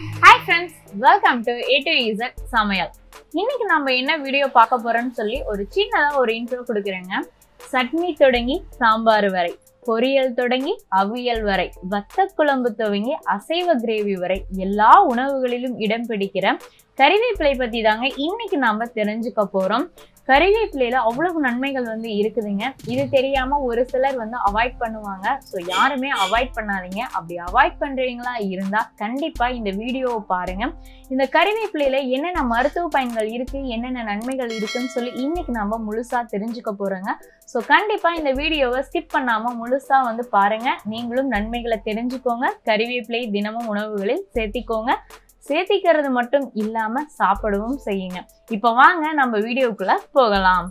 hi friends welcome to A to Z சமையல் இன்னைக்கு நம்ம என்ன வீடியோ பார்க்க போறோம்னு சொல்லி ஒரு சின்னதாக ஒரு இன்ட்ரோ கொடுக்குறேங்க சட்னி தொடங்கி சாம்பார் வரை பொரியல் தொடங்கி அவியல் வரை வத்த குழம்பு துவங்கி அசைவ கிரேவி வரை எல்லா உணவுகளிலும் இடம் பிடிக்கிற கறிவேப்பிலை பத்தி தாங்க இன்னைக்கு நாம தெரிஞ்சுக்க போறோம் கறிவேப்பிலையில அவ்வளவு நன்மைகள் வந்து இருக்குதுங்க இது தெரியாம ஒரு சிலர் வந்து அவாய்ட் பண்ணுவாங்க ஸோ யாருமே அவாய்ட் பண்ணாதீங்க அப்படி அவாய்ட் பண்றீங்களா இருந்தா கண்டிப்பா இந்த வீடியோவை பாருங்க இந்த கறிவேப்பிலையில என்னென்ன மருத்துவ பயன்கள் இருக்கு என்னென்ன நன்மைகள் இருக்குன்னு சொல்லி இன்னைக்கு நம்ம முழுசா தெரிஞ்சுக்க போறோங்க ஸோ கண்டிப்பா இந்த வீடியோவை ஸ்கிப் பண்ணாம முழுசா வந்து பாருங்க நீங்களும் நன்மைகளை தெரிஞ்சுக்கோங்க கறிவேப்பிலை தினமும் உணவுகளில் சேர்த்திக்கோங்க சேர்த்திக்கிறது மட்டும் இல்லாம சாப்பிடவும் செய்யுங்க இப்போ வாங்க நம்ம வீடியோக்குள்ள போகலாம்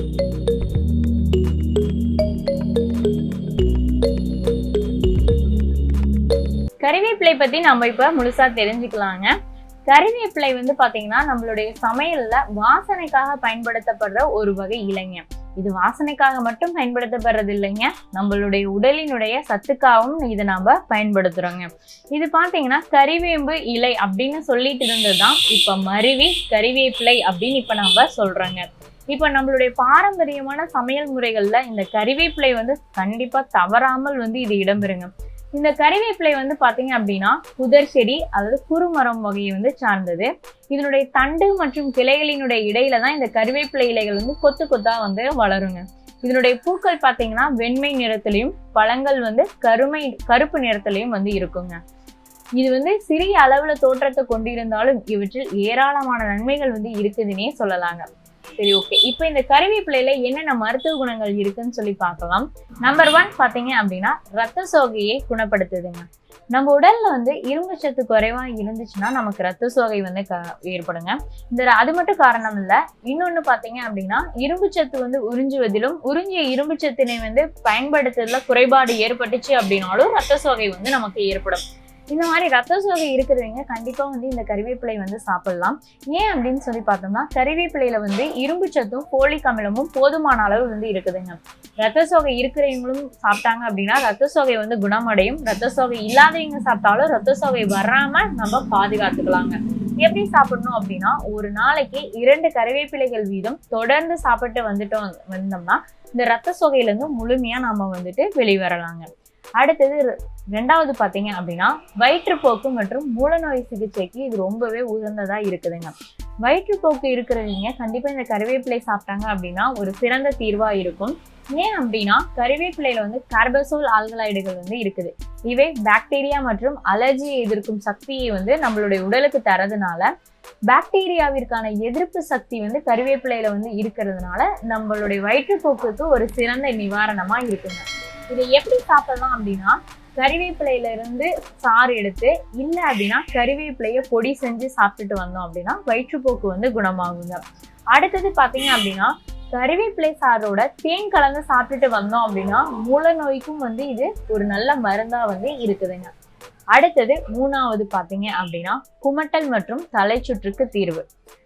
கறிவேப்பிலை பத்தி நம்ம இப்ப முழுசா தெரிஞ்சுக்கலாங்க கறிவேப்பிலை வந்து பாத்தீங்கன்னா நம்மளுடைய சமையல்ல வாசனைக்காக பயன்படுத்தப்படுற ஒரு வகை இலைங்க இது வாசனைக்காக மட்டும் பயன்படுத்தப்படுறது இல்லைங்க நம்மளுடைய உடலினுடைய சத்துக்காகவும் இதை நாம பயன்படுத்துறோங்க இது பாத்தீங்கன்னா கறிவேம்பு இலை அப்படின்னு சொல்லிட்டு இருந்ததுதான் இப்ப மருவி கறிவேப்பிலை அப்படின்னு இப்ப நம்ம சொல்றோங்க இப்ப நம்மளுடைய பாரம்பரியமான சமையல் முறைகள்ல இந்த கறிவேப்பிலை வந்து கண்டிப்பா தவறாமல் வந்து இது இடம்பெறுங்க இந்த கறிவேப்பிலை வந்து பாத்தீங்க அப்படின்னா புதர் செடி அல்லது குறுமரம் வகையை வந்து சார்ந்தது இதனுடைய தண்டு மற்றும் கிளைகளினுடைய இடையில தான் இந்த கறிவேப்பிலை இலைகள் வந்து கொத்து கொத்தா வந்து வளருங்க இதனுடைய பூக்கள் பாத்தீங்கன்னா வெண்மை நிறத்திலையும் பழங்கள் வந்து கருமை கருப்பு நிறத்திலையும் வந்து இருக்குங்க இது வந்து சிறிய அளவுல தோற்றத்தை கொண்டிருந்தாலும் இவற்றில் ஏராளமான நன்மைகள் வந்து இருக்குதுன்னே சொல்லலாங்க சரி ஓகே இப்போ இந்த கறிவேப்பிலையில என்னென்ன மருத்துவ குணங்கள் இருக்குன்னு சொல்லி பார்க்கலாம் நம்பர் ஒன் பாத்தீங்க அப்படின்னா ரத்த சோகையை குணப்படுத்துதுங்க நம்ம உடல்ல வந்து இரும்பு சத்து குறைவா இருந்துச்சுன்னா நமக்கு ரத்த சோகை வந்து க ஏற்படுங்க இந்த அது மட்டும் காரணம் இல்ல இன்னொன்னு பாத்தீங்க அப்படின்னா இரும்பு சத்து வந்து உறிஞ்சுவதிலும் உறிஞ்சிய இரும்பு சத்தினை வந்து பயன்படுத்துறதுல குறைபாடு ஏற்பட்டுச்சு அப்படின்னாலும் ரத்த சோகை வந்து நமக்கு ஏற்படும் இந்த மாதிரி ரத்த சோகை இருக்கிறவங்க கண்டிப்பா வந்து இந்த கறிவேப்பிலை வந்து சாப்பிடலாம் ஏன் அப்படின்னு சொல்லி பார்த்தோம்னா கறிவேப்பிலையில வந்து இரும்பு சத்தும் போலிக் அமிலமும் போதுமான அளவு வந்து இருக்குதுங்க ரத்த சோகை இருக்கிறவங்களும் சாப்பிட்டாங்க அப்படின்னா ரத்த சோகை வந்து குணமடையும் ரத்த சோகை இல்லாதவங்க சாப்பிட்டாலும் ரத்த சோகை வராம நம்ம பாதுகாத்துக்கலாங்க எப்படி சாப்பிடணும் அப்படின்னா ஒரு நாளைக்கு இரண்டு கறிவேப்பிலைகள் வீதம் தொடர்ந்து சாப்பிட்டு வந்துட்டோம் வந்தோம்னா இந்த ரத்த சோகையில இருந்து முழுமையா நம்ம வந்துட்டு வெளிவரலாங்க அடுத்தது ரெண்டாவது பார்த்தீங்க அப்படின்னா வயிற்றுப்போக்கு மற்றும் மூலநோய் சிகிச்சைக்கு இது ரொம்பவே உகந்ததா இருக்குதுங்க வயிற்றுப்போக்கு இருக்கிறவங்க கண்டிப்பா இந்த கறிவேப்பிலை சாப்பிட்டாங்க அப்படின்னா ஒரு சிறந்த தீர்வா இருக்கும் ஏன் அப்படின்னா கறிவேப்பிலையில வந்து கார்பசோல் ஆல்கலாய்டுகள் வந்து இருக்குது இவை பாக்டீரியா மற்றும் அலர்ஜியை எதிர்க்கும் சக்தியை வந்து நம்மளுடைய உடலுக்கு தரதுனால பாக்டீரியாவிற்கான எதிர்ப்பு சக்தி வந்து கறிவேப்பிலையில வந்து இருக்கிறதுனால நம்மளுடைய வயிற்றுப்போக்குக்கு ஒரு சிறந்த நிவாரணமா இருக்குங்க இதை எப்படி சாப்பிடலாம் அப்படின்னா கறிவேப்பிலையில இருந்து சாறு எடுத்து இல்லை அப்படின்னா கறிவேப்பிலையை பொடி செஞ்சு சாப்பிட்டுட்டு வந்தோம் அப்படின்னா வயிற்றுப்போக்கு வந்து குணமாகுங்க அடுத்தது பார்த்தீங்க அப்படின்னா கறிவேப்பிலை சாரோட தேன் கலந்து சாப்பிட்டுட்டு வந்தோம் அப்படின்னா மூல நோய்க்கும் வந்து இது ஒரு நல்ல மருந்தா வந்து இருக்குதுங்க அடுத்தது மூணாவது பார்த்தீங்க அப்படின்னா குமட்டல் மற்றும் தலை சுற்றுக்கு தீர்வு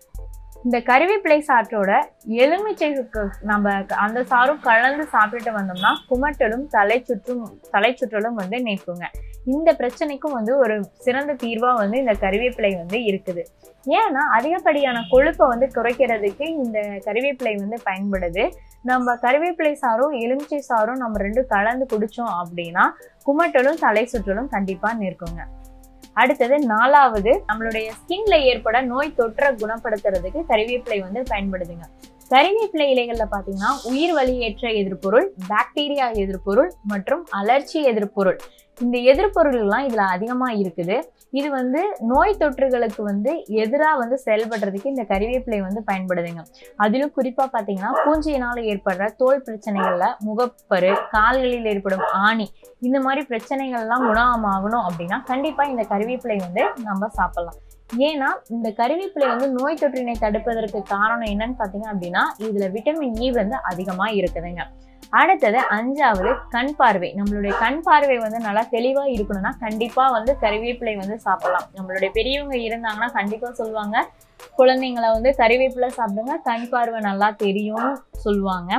இந்த கறிவேப்பிலை சாற்றோட எலுமிச்சை நம்ம அந்த சாரும் கலந்து சாப்பிட்டுட்டு வந்தோம்னா குமட்டலும் தலை சுற்றும் தலை சுற்றலும் வந்து நீக்குங்க இந்த பிரச்சனைக்கும் வந்து ஒரு சிறந்த தீர்வா வந்து இந்த கறிவேப்பிலை வந்து இருக்குது ஏன்னா அதிகப்படியான கொழுப்பை வந்து குறைக்கிறதுக்கு இந்த கறிவேப்பிலை வந்து பயன்படுது நம்ம கறிவேப்பிலை சாரும் எலுமிச்சை சாரும் நம்ம ரெண்டும் கலந்து குடிச்சோம் அப்படின்னா குமட்டலும் தலை சுற்றலும் கண்டிப்பா நிற்குங்க அடுத்தது நாலாவது நம்மளுடைய ஸ்கின்ல ஏற்பட நோய் தொற்றை குணப்படுத்துறதுக்கு கறிவேப்பிலை வந்து பயன்படுதுங்க கறிவேப்பிலை இலைகள்ல பாத்தீங்கன்னா உயிர் வலியேற்ற எதிர்ப்பொருள் பாக்டீரியா எதிர்ப்பொருள் மற்றும் அலர்ச்சி எதிர்ப்பொருள் இந்த எதிர்ப்பொருள்கள்லாம் இதுல அதிகமா இருக்குது இது வந்து நோய் தொற்றுகளுக்கு வந்து எதிராக வந்து செயல்படுறதுக்கு இந்த கறிவேப்பிலை வந்து பயன்படுதுங்க அதிலும் குறிப்பா பாத்தீங்கன்னா பூஞ்சையினால ஏற்படுற தோல் பிரச்சனைகள்ல முகப்பரு கால்களில் ஏற்படும் ஆணி இந்த மாதிரி பிரச்சனைகள்லாம் குணமாகணும் அப்படின்னா கண்டிப்பா இந்த கறிவேப்பிலை வந்து நம்ம சாப்பிடலாம் ஏன்னா இந்த கறிவேப்பிலை வந்து நோய் தொற்றினை தடுப்பதற்கு காரணம் என்னன்னு பார்த்தீங்க அப்படின்னா இதுல விட்டமின் இ வந்து அதிகமா இருக்குதுங்க அடுத்தது அஞ்சாவது கண் பார்வை நம்மளுடைய கண் பார்வை வந்து நல்லா தெளிவா இருக்கணும்னா கண்டிப்பா வந்து கறிவேப்பிலை வந்து சாப்பிடலாம் நம்மளுடைய பெரியவங்க இருந்தாங்கன்னா கண்டிப்பா சொல்லுவாங்க குழந்தைங்கள வந்து கறிவேப்பிலை சாப்பிடுங்க கண் பார்வை நல்லா தெரியும்னு சொல்லுவாங்க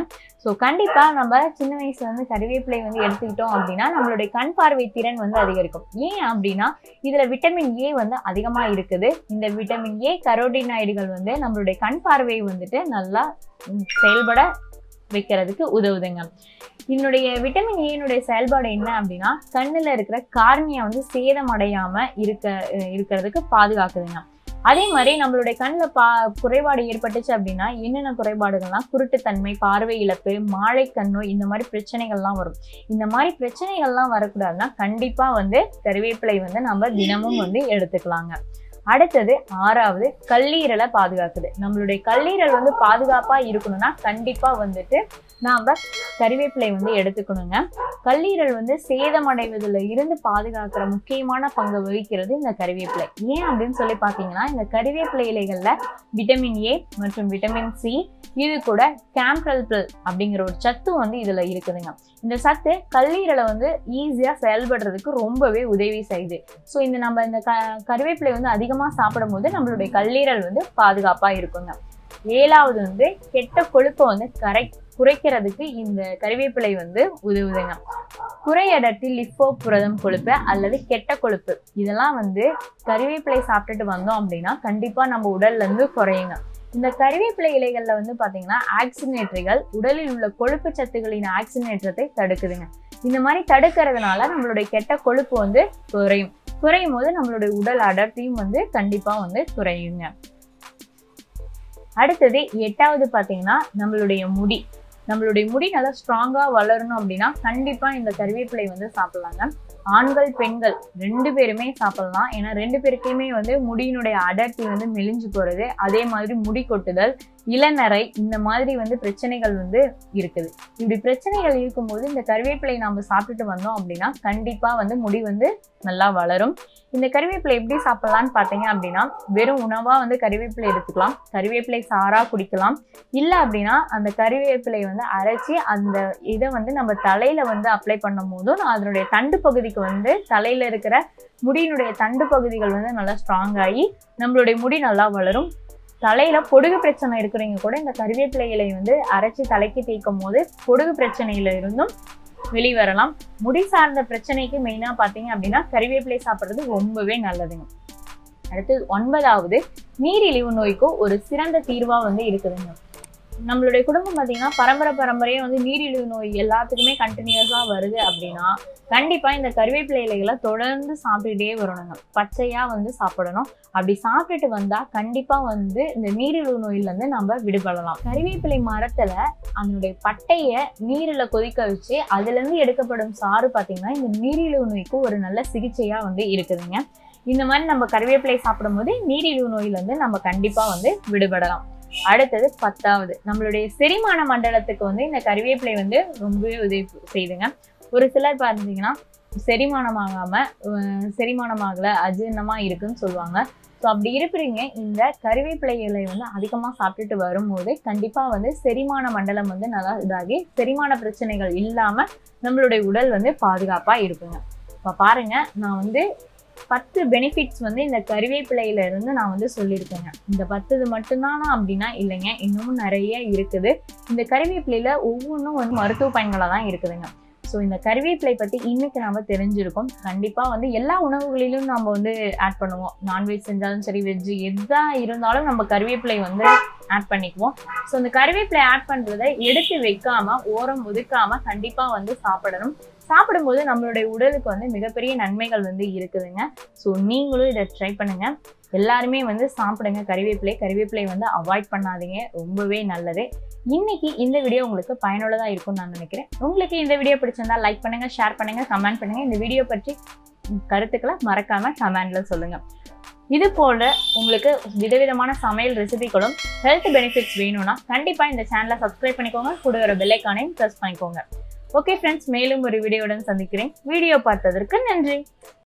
ஸோ கண்டிப்பா நம்ம சின்ன வயசுல வந்து கறிவேப்பிலை வந்து எடுத்துக்கிட்டோம் அப்படின்னா நம்மளுடைய கண் பார்வை திறன் வந்து அதிகரிக்கும் ஏன் அப்படின்னா இதுல விட்டமின் ஏ வந்து அதிகமா இருக்குது இந்த விட்டமின் ஏ கரோடினாய்டுகள் வந்து நம்மளுடைய கண் பார்வையை வந்துட்டு நல்லா ம், செயல்பட வைக்கிறதுக்கு உதவுதுங்க என்னுடைய விட்டமின் ஏனுடைய செயல்பாடு என்ன அப்படின்னா கண்ணுல இருக்கிற கார்னியா வந்து சேதமடையாம இருக்க அஹ் இருக்கிறதுக்கு பாதுகாக்குதுங்க அதே மாதிரி நம்மளுடைய கண்ணில் பா குறைபாடு ஏற்பட்டுச்சு அப்படின்னா என்னென்ன குறைபாடுகள்லாம் குருட்டுத்தன்மை பார்வை இழப்பு மாழைக்கண்ணோய் இந்த மாதிரி பிரச்சனைகள்லாம் வரும் இந்த மாதிரி பிரச்சனைகள்லாம் வரக்கூடாதுன்னா கண்டிப்பா வந்து கருவேப்பிலை வந்து நம்ம தினமும் வந்து எடுத்துக்கலாங்க அடுத்தது ஆறாவது கல்லீரலை பாதுகாக்குது நம்மளுடைய கல்லீரல் வந்து பாதுகாப்பா இருக்கணும்னா கண்டிப்பா வந்துட்டு நாம கறிவேப்பிலை வந்து எடுத்துக்கணுங்க கல்லீரல் வந்து சேதமடைவதில் இருந்து பாதுகாக்கிற முக்கியமான பங்கு வகிக்கிறது இந்த கறிவேப்பிலை ஏன் அப்படின்னு சொல்லி பார்த்தீங்கன்னா இந்த கறிவேப்பிலை இலைகளில் விட்டமின் ஏ மற்றும் விட்டமின் சி இது கூட கேம்ப்ரல்பிள் அப்படிங்கிற ஒரு சத்து வந்து இதில் இருக்குதுங்க இந்த சத்து கல்லீரலை வந்து ஈஸியாக செயல்படுறதுக்கு ரொம்பவே உதவி செய்யுது ஸோ இந்த நம்ம இந்த க கறிவேப்பிலை வந்து அதிகமாக சாப்பிடும்போது நம்மளுடைய கல்லீரல் வந்து பாதுகாப்பாக இருக்குங்க ஏழாவது வந்து கெட்ட கொழுப்பை வந்து கரை குறைக்கிறதுக்கு இந்த கறிவேப்பிலை வந்து உதவுதுங்க குறையடர்த்தி லிப்போ புரதம் கொழுப்பு அல்லது கெட்ட கொழுப்பு இதெல்லாம் வந்து கறிவேப்பிலை சாப்பிட்டுட்டு வந்தோம் அப்படின்னா கண்டிப்பா நம்ம உடல்ல இருந்து குறையுங்க இந்த கறிவேப்பிலை இலைகள்ல வந்து பாத்தீங்கன்னா ஆக்சினேட்டரிகள் உடலில் உள்ள கொழுப்பு சத்துக்களின் ஆக்சினேற்றத்தை தடுக்குதுங்க இந்த மாதிரி தடுக்கிறதுனால நம்மளுடைய கெட்ட கொழுப்பு வந்து குறையும் குறையும் போது நம்மளுடைய உடல் அடர்த்தியும் வந்து கண்டிப்பா வந்து குறையுங்க அடுத்தது எட்டாவது பாத்தீங்கன்னா நம்மளுடைய முடி நம்மளுடைய முடி நல்லா ஸ்ட்ராங்கா வளரணும் அப்படின்னா கண்டிப்பா இந்த கறிவேப்பிலை வந்து சாப்பிடலாங்க ஆண்கள் பெண்கள் ரெண்டு பேருமே சாப்பிடலாம் ஏன்னா ரெண்டு பேருக்குமே வந்து முடியினுடைய அடர்த்தி வந்து மெலிஞ்சு போறது அதே மாதிரி முடி கொட்டுதல் இளநரை இந்த மாதிரி வந்து பிரச்சனைகள் வந்து இருக்குது இப்படி பிரச்சனைகள் இருக்கும்போது இந்த கறிவேப்பிலை நம்ம சாப்பிட்டுட்டு வந்தோம் அப்படின்னா கண்டிப்பா வந்து முடி வந்து நல்லா வளரும் இந்த கறிவேப்பிலை எப்படி சாப்பிடலாம்னு பார்த்தீங்க அப்படின்னா வெறும் உணவா வந்து கறிவேப்பிலை எடுத்துக்கலாம் கறிவேப்பிலை சாரா குடிக்கலாம் இல்லை அப்படின்னா அந்த கறிவேப்பிலை வந்து அரைச்சி அந்த இதை வந்து நம்ம தலையில வந்து அப்ளை பண்ணும் போதும் அதனுடைய தண்டு பகுதிக்கு வந்து தலையில இருக்கிற முடியினுடைய தண்டு பகுதிகள் வந்து நல்லா ஸ்ட்ராங் ஆகி நம்மளுடைய முடி நல்லா வளரும் தலையில பொடுகு பிரச்சனை இருக்கிறவங்க கூட இந்த கறிவேப்பிலை இலை வந்து அரைச்சி தலைக்கு தேய்க்கும் போது பொடுகு பிரச்சனையில இருந்தும் வெளிவரலாம் முடி சார்ந்த பிரச்சனைக்கு மெயினா பாத்தீங்க அப்படின்னா கறிவேப்பிலை சாப்பிட்றது ரொம்பவே நல்லதுங்க அடுத்து ஒன்பதாவது நீரிழிவு நோய்க்கு ஒரு சிறந்த தீர்வா வந்து இருக்குதுங்க நம்மளுடைய குடும்பம் பார்த்தீங்கன்னா பரம்பரை பரம்பரையே வந்து நீரிழிவு நோய் எல்லாத்துக்குமே கண்டினியூஸாக வருது அப்படின்னா கண்டிப்பாக இந்த கறிவேப்பிலை இலைகளை தொடர்ந்து சாப்பிட்டுட்டே வரணுங்க பச்சையாக வந்து சாப்பிடணும் அப்படி சாப்பிட்டுட்டு வந்தால் கண்டிப்பாக வந்து இந்த நீரிழிவு நோயிலேருந்து நம்ம விடுபடலாம் கறிவேப்பிலை மரத்தில் அதனுடைய பட்டையை நீரில் கொதிக்க வச்சு அதுலேருந்து எடுக்கப்படும் சாறு பார்த்தீங்கன்னா இந்த நீரிழிவு நோய்க்கு ஒரு நல்ல சிகிச்சையாக வந்து இருக்குதுங்க இந்த மாதிரி நம்ம கறிவேப்பிலை சாப்பிடும்போது நீரிழிவு நோயிலேருந்து நம்ம கண்டிப்பாக வந்து விடுபடலாம் அடுத்தது பத்தாவது நம்மளுடைய செரிமான மண்டலத்துக்கு வந்து இந்த கறிவேப்பிலை வந்து ரொம்பவே உதவி செய்யுதுங்க ஒரு சிலர் பார்த்தீங்கன்னா செரிமானமாகாம அஹ் செரிமானமாகல அஜீரணமா இருக்குன்னு சொல்லுவாங்க ஸோ அப்படி இருக்கிறீங்க இந்த கறிவேப்பிலை இலை வந்து அதிகமாக சாப்பிட்டுட்டு வரும்போது கண்டிப்பாக வந்து செரிமான மண்டலம் வந்து நல்லா இதாகி செரிமான பிரச்சனைகள் இல்லாமல் நம்மளுடைய உடல் வந்து பாதுகாப்பாக இருக்குங்க இப்போ பாருங்க நான் வந்து பத்து பெனிஃபிட்ஸ் வந்து இந்த கறிவேப்பிலையில இருந்து நான் வந்து சொல்லியிருக்கேங்க இந்த பத்து இது மட்டும்தானா அப்படின்னா இல்லைங்க இன்னமும் நிறைய இருக்குது இந்த கறிவேப்பிலையில ஒவ்வொன்றும் வந்து மருத்துவ பயன்களாக தான் இருக்குதுங்க ஸோ இந்த கறிவேப்பிலை பற்றி இன்னைக்கு நாம தெரிஞ்சிருக்கோம் கண்டிப்பாக வந்து எல்லா உணவுகளிலும் நம்ம வந்து ஆட் பண்ணுவோம் நான்வெஜ் செஞ்சாலும் சரி வெஜ்ஜு எதா இருந்தாலும் நம்ம கறிவேப்பிலை வந்து ஆட் பண்ணிக்குவோம் ஸோ இந்த கறிவேப்பிலை ஆட் பண்ணுறதை எடுத்து வைக்காம ஓரம் ஒதுக்காம கண்டிப்பாக வந்து சாப்பிடணும் சாப்பிடும்போது நம்மளுடைய உடலுக்கு வந்து மிகப்பெரிய நன்மைகள் வந்து இருக்குதுங்க ஸோ நீங்களும் இதை ட்ரை பண்ணுங்க எல்லாருமே வந்து சாப்பிடுங்க கறிவேப்பிலை கறிவேப்பிலை வந்து அவாய்ட் பண்ணாதீங்க ரொம்பவே நல்லது இன்னைக்கு இந்த வீடியோ உங்களுக்கு பயனுள்ளதா இருக்கும்னு நான் நினைக்கிறேன் உங்களுக்கு இந்த வீடியோ பிடிச்சிருந்தா லைக் பண்ணுங்க ஷேர் பண்ணுங்க கமெண்ட் பண்ணுங்க இந்த வீடியோ பற்றி கருத்துக்களை மறக்காம கமெண்ட்ல சொல்லுங்க இது போல உங்களுக்கு விதவிதமான சமையல் ரெசிபிகளும் ஹெல்த் பெனிஃபிட்ஸ் வேணும்னா கண்டிப்பா இந்த சேனலை சப்ஸ்கிரைப் பண்ணிக்கோங்க கூட ஒரு பெல்லைக்கானையும் ப்ரெஸ் பண்ணிக்கோங்க ஓகே ஃப்ரெண்ட்ஸ் மேலும் ஒரு வீடியோவுடன் சந்திக்கிறேன் வீடியோ பார்த்ததற்கு நன்றி